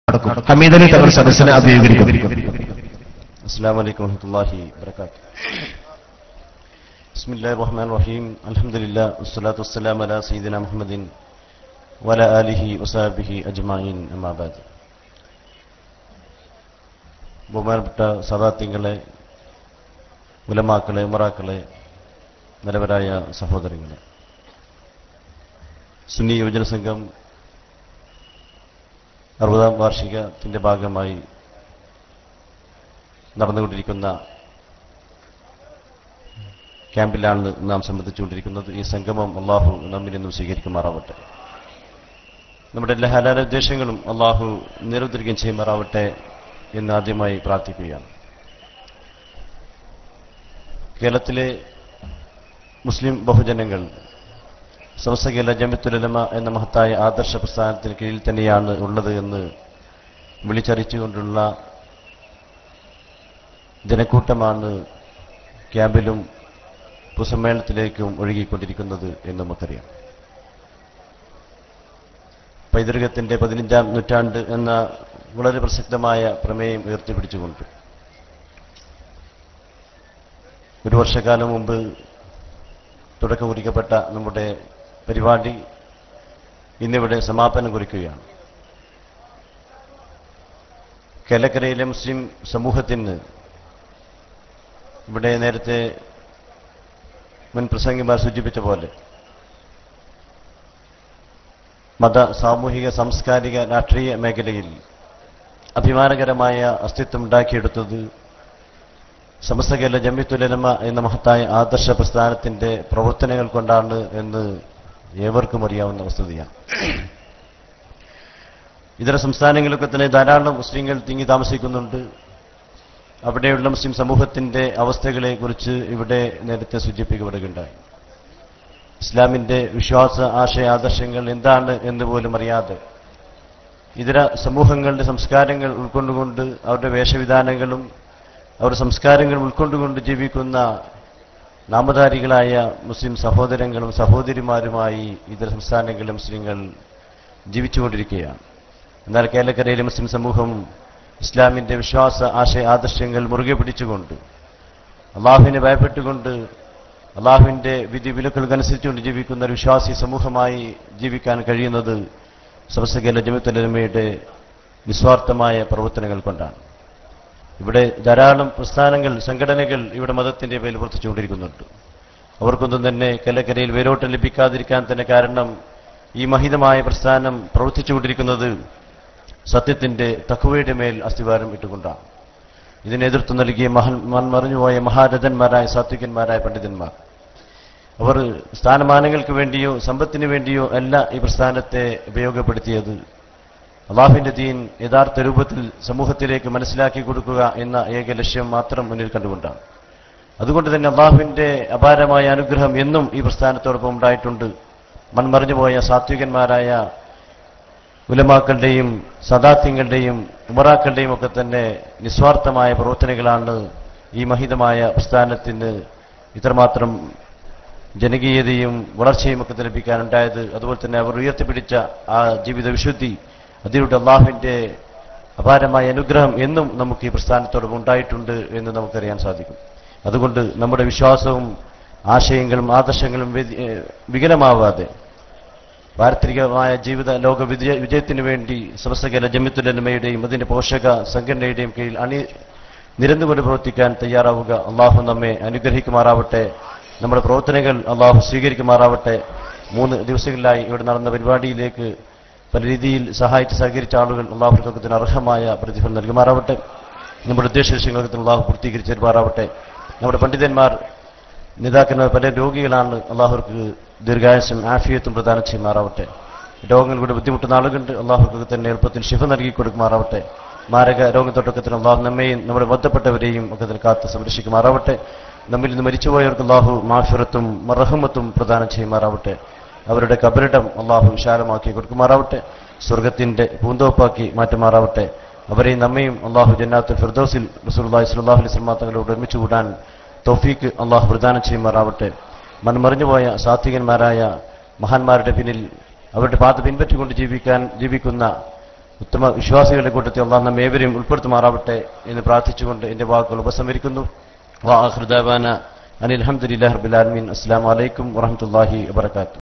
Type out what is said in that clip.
നടക്കും ഹമീദലി തങ്ങൾ സദസ്സിനെ അഭിമുഖീകരിക്കും السلام عليكم ورحمة الله وبركاته بسم الله الرحمن الرحيم الحمد لله والصلاة والسلام على سيدنا محمد وعلى آله وصحبه أجمعين أما بعد ബഹുമാനപ്പെട്ട സദാത്യങ്ങളെ ഉലമാക്കളെ ഉമറാക്കളെ നിരവരായ സഹോദരങ്ങളെ സുന്നി യുവജന സംഘം അറുപതാം വാർഷികത്തിന്റെ ഭാഗമായി നടന്നുകൊണ്ടിരിക്കുന്ന ക്യാമ്പിലാണ് നാം സംബന്ധിച്ചുകൊണ്ടിരിക്കുന്നത് ഈ സംഗമം അള്ളാഹു നമ്മിൽ നിന്നും സ്വീകരിക്കുമാറാവട്ടെ നമ്മുടെ എല്ലാ ഹലാല ഉദ്ദേശങ്ങളും അള്ളാഹു നിരുദ്ധരിക്കുകയും ചെയ്യുമാറാവട്ടെ എന്ന് ആദ്യമായി പ്രാർത്ഥിക്കുകയാണ് കേരളത്തിലെ മുസ്ലിം ബഹുജനങ്ങൾ സമസ്ത കേരള ജമിത്തുലമ എന്ന മഹത്തായ ആദർശ പ്രസ്ഥാനത്തിന് കീഴിൽ തന്നെയാണ് ഉള്ളത് എന്ന് വിളിച്ചറിയിച്ചുകൊണ്ടുള്ള ജനക്കൂട്ടമാണ് ക്യാമ്പിലും പൊതുസമ്മേളനത്തിലേക്കും ഒഴുകിക്കൊണ്ടിരിക്കുന്നത് എന്ന് നമുക്കറിയാം പൈതൃകത്തിന്റെ പതിനഞ്ചാം നൂറ്റാണ്ട് എന്ന വളരെ പ്രസക്തമായ പ്രമേയം ഉയർത്തിപ്പിടിച്ചുകൊണ്ട് ഒരു വർഷക്കാലം മുമ്പ് തുടക്കം കുറിക്കപ്പെട്ട നമ്മുടെ പരിപാടി ഇന്നിവിടെ സമാപനം കുറിക്കുകയാണ് കേലക്കരയിലെ മുസ്ലിം സമൂഹത്തിന് ഇവിടെ നേരത്തെ മുൻ പ്രസംഗിമാർ സൂചിപ്പിച്ച പോലെ മത സാമൂഹിക സാംസ്കാരിക രാഷ്ട്രീയ മേഖലയിൽ അഭിമാനകരമായ അസ്തിത്വം ഉണ്ടാക്കിയെടുത്തത് സമസ്ത കേരള ജമ്മിത്തുലമ എന്ന മഹത്തായ ആദർശ പ്രസ്ഥാനത്തിന്റെ പ്രവർത്തനങ്ങൾ കൊണ്ടാണ് എന്ന് ഏവർക്കും അറിയാവുന്ന വസ്തുതയാണ് ഇതര സംസ്ഥാനങ്ങളിലൊക്കെ തന്നെ ധാരാളം മുസ്ലിങ്ങൾ തിങ്ങി താമസിക്കുന്നുണ്ട് അവിടെയുള്ള മുസ്ലിം സമൂഹത്തിന്റെ അവസ്ഥകളെ കുറിച്ച് ഇവിടെ നേരത്തെ സൂചിപ്പിക്കപ്പെടുകയുണ്ടായി ഇസ്ലാമിന്റെ വിശ്വാസ ആശയ ആദർശങ്ങൾ എന്താണ് എന്ന് പോലും അറിയാതെ ഇതര സമൂഹങ്ങളുടെ സംസ്കാരങ്ങൾ ഉൾക്കൊണ്ടുകൊണ്ട് അവരുടെ വേഷവിധാനങ്ങളും അവരുടെ സംസ്കാരങ്ങൾ ഉൾക്കൊണ്ടുകൊണ്ട് ജീവിക്കുന്ന നാമധാരികളായ മുസ്ലിം സഹോദരങ്ങളും സഹോദരിമാരുമായി ഇതര സംസ്ഥാനങ്ങളിലെ മുസ്ലിങ്ങൾ ജീവിച്ചുകൊണ്ടിരിക്കുകയാണ് എന്നാൽ കേരളക്കരയിലെ മുസ്ലിം സമൂഹം ഇസ്ലാമിന്റെ വിശ്വാസ ആശയ ആദർശങ്ങൾ മുറുകെ പിടിച്ചുകൊണ്ട് അള്ളാഹുവിനെ ഭയപ്പെട്ടുകൊണ്ട് അള്ളാഹുവിന്റെ വിധി വിലക്കുകൾക്കനുസരിച്ചുകൊണ്ട് ജീവിക്കുന്ന ഒരു വിശ്വാസി സമൂഹമായി ജീവിക്കാൻ കഴിയുന്നത് സമസ്തകേല ജമിത്തലമയുടെ നിസ്വാർത്ഥമായ പ്രവർത്തനങ്ങൾ കൊണ്ടാണ് ഇവിടെ ധാരാളം പ്രസ്ഥാനങ്ങൾ സംഘടനകൾ ഇവിടെ മതത്തിന്റെ പേരിൽ പ്രവർത്തിച്ചുകൊണ്ടിരിക്കുന്നുണ്ട് അവർക്കൊന്നും തന്നെ കലക്കരയിൽ വേരോട്ടം ലഭിക്കാതിരിക്കാൻ തന്നെ കാരണം ഈ മഹിതമായ പ്രസ്ഥാനം പ്രവർത്തിച്ചുകൊണ്ടിരിക്കുന്നത് സത്യത്തിന്റെ തക്കുവയുടെ മേൽ അസ്ഥിവാരം ഇട്ടുകൊണ്ടാണ് ഇതിന് നേതൃത്വം നൽകിയ മഹൻ മൺമറിഞ്ഞുപോയ മഹാരഥന്മാരായ സാത്വികന്മാരായ പണ്ഡിതന്മാർ അവർ സ്ഥാനമാനങ്ങൾക്ക് വേണ്ടിയോ സമ്പത്തിന് വേണ്ടിയോ അല്ല ഈ പ്രസ്ഥാനത്തെ ഉപയോഗപ്പെടുത്തിയത് അള്ളാഹുവിന്റെ ദീൻ യഥാർത്ഥ രൂപത്തിൽ സമൂഹത്തിലേക്ക് മനസ്സിലാക്കി കൊടുക്കുക എന്ന ഏക ലക്ഷ്യം മാത്രം മുന്നിൽ കണ്ടുകൊണ്ടാണ് അതുകൊണ്ട് തന്നെ അള്ളാഹുവിന്റെ അപാരമായ അനുഗ്രഹം എന്നും ഈ പ്രസ്ഥാനത്തോടൊപ്പം ഉണ്ടായിട്ടുണ്ട് മൺമറിഞ്ഞുപോയ സാത്വികന്മാരായ ഉലമാക്കളുടെയും സദാത്യങ്ങളുടെയും ഉമറാക്കളുടെയും ഒക്കെ തന്നെ നിസ്വാർത്ഥമായ പ്രവർത്തനങ്ങളാണ് ഈ മഹിതമായ പ്രസ്ഥാനത്തിന് ഇത്രമാത്രം ജനകീയതയും വളർച്ചയും ഒക്കെ ലഭിക്കാനുണ്ടായത് അതുപോലെ തന്നെ അവർ ഉയർത്തിപ്പിടിച്ച ആ ജീവിത വിശുദ്ധി അതിലൂടെ അള്ളാഹുവിന്റെ അപാരമായ അനുഗ്രഹം എന്നും നമുക്ക് ഈ പ്രസ്ഥാനത്തോടൊപ്പം ഉണ്ടായിട്ടുണ്ട് എന്ന് നമുക്കറിയാൻ സാധിക്കും അതുകൊണ്ട് നമ്മുടെ വിശ്വാസവും ആശയങ്ങളും ആദർശങ്ങളും വ്യതി- ഏഹ് വികലമാവാതെ പാരത്രികമായ ജീവിത ലോക വിജയ വിജയത്തിനു വേണ്ടി സമസ്തകല ജമിത്തുലമയുടെയും അതിന്റെ പോഷക സംഘടനയുടെയും കീഴിൽ അണി നിരന്നുകൊണ്ട് പ്രവർത്തിക്കാൻ തയ്യാറാവുക അള്ളാഹു നമ്മെ അനുഗ്രഹിക്കുമാറാവട്ടെ നമ്മുടെ പ്രവർത്തനങ്ങൾ അള്ളാഹു സ്വീകരിക്കുമാറാവട്ടെ മൂന്ന് ദിവസങ്ങളിലായി ഇവിടെ നടന്ന പരിപാടിയിലേക്ക് പല രീതിയിൽ സഹായിച്ച് സഹകരിച്ച ആളുകൾ അള്ളാഹുക്കത്തിന് അർഹമായ പ്രതിഫലം നൽകുമാറാവട്ടെ നമ്മുടെ ഉദ്ദേശ ലക്ഷ്യങ്ങൾക്ക് അള്ളാഹു പൂർത്തീകരിച്ച് തരുമാറാവട്ടെ നമ്മുടെ പണ്ഡിതന്മാർ നേതാക്കന്മാർ പല രോഗികളാണ് അള്ളാഹുർക്ക് ദീർഘായുസും ആഫിയത്തും പ്രദാനം ചെയ്യുമാറാവട്ടെ രോഗങ്ങളുടെ ബുദ്ധിമുട്ടുന്ന ആളുകളുണ്ട് അള്ളാഹുർക്ക് തന്നെ എളുപ്പത്തിൽ ശിഫ നൽകി കൊടുക്കുമാറാവട്ടെ മാരക രോഗത്തൊട്ടക്കത്തിന് അള്ളാഹു നമ്മയും നമ്മുടെ ബന്ധപ്പെട്ടവരെയും ഒക്കെ തന്നെ കാത്ത് സംരക്ഷിക്കുമാറാവട്ടെ നമ്മിൽ നിന്ന് മരിച്ചുപോയവർക്ക് അള്ളാഹു മാഫിറത്തും മറഹമത്തും പ്രദാനം ചെയ്യുമാറാവട്ടെ അവരുടെ കബരിടം അള്ളാഹു വിശാലമാക്കി കൊടുക്കുമാറാവട്ടെ സ്വർഗത്തിന്റെ പൂന്തോപ്പാക്കി മാറ്റുമാറാവട്ടെ അവരെയും നമ്മയും അള്ളാഹു ജന്നാത്തുൽ ഫിർദോസിൽ റസൂലുള്ളാഹി സ്വല്ലല്ലാഹു അലൈഹി വസല്ലം തങ്ങളോട് ഒരുമിച്ച് കൂടാൻ തൗഫീക്ക് അള്ളാഹു പ്രദാനം ചെയ്യുമാറാവട്ടെ മൺമറിഞ്ഞുപോയ സാത്വികന്മാരായ മഹാന്മാരുടെ പിന്നിൽ അവരുടെ പാത പിൻപറ്റിക്കൊണ്ട് ജീവിക്കാൻ ജീവിക്കുന്ന ഉത്തമ വിശ്വാസികളുടെ കൂട്ടത്തിൽ അള്ളാഹ് നമ്മെ ഏവരെയും ഉൾപ്പെടുത്തുമാറാവട്ടെ എന്ന് പ്രാർത്ഥിച്ചുകൊണ്ട് എന്റെ വാക്കുകൾ ഉപസംഹരിക്കുന്നു വാഹൃദാന അനിൽ അഹമ്മദില്ലാ റബിലാലമീൻ അസ്സാം വലൈക്കും വറഹമത്തല്ലാഹി വാത്തു